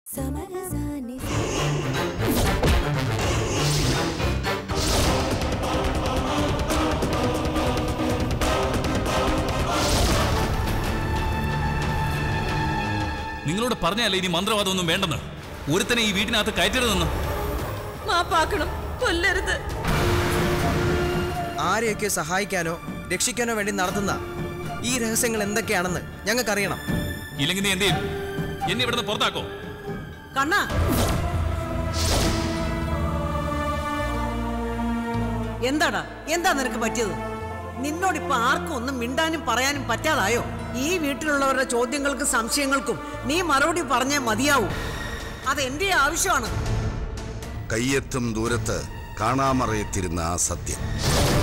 സമരസാനി നിങ്ങളോട് പറഞ്ഞല്ലേ ഇനി മന്ത്രവാദമൊന്നും വേണ്ടെന്ന് ഒരുത്തനെ ഈ വീട്ടിനകത്ത് കയറ്റരുതെന്ന് മാപ്പാക്കണം കൊല്ലരുത് ആരെയൊക്കെ സഹായിക്കാനോ രക്ഷിക്കാനോ വേണ്ടി നടത്തുന്ന ഈ രഹസ്യങ്ങൾ എന്തൊക്കെയാണെന്ന് ഞങ്ങൾക്കറിയണം ഇല്ലെങ്കിൽ നീ എന്ത് ചെയ്യും എന്നെ ഇവിടുന്ന് പുറത്താക്കോ കണ്ണാ എന്താടാ എന്താ നിനക്ക് പറ്റിയത് നിന്നോടിപ്പോ ആർക്കും ഒന്നും മിണ്ടാനും പറയാനും പറ്റാതായോ ഈ വീട്ടിലുള്ളവരുടെ ചോദ്യങ്ങൾക്കും സംശയങ്ങൾക്കും നീ മറുപടി പറഞ്ഞേ മതിയാവൂ അത് എന്റെ ആവശ്യമാണ് കയ്യെത്തും ദൂരത്ത് കാണാമറയത്തിരുന്ന ആ സത്യം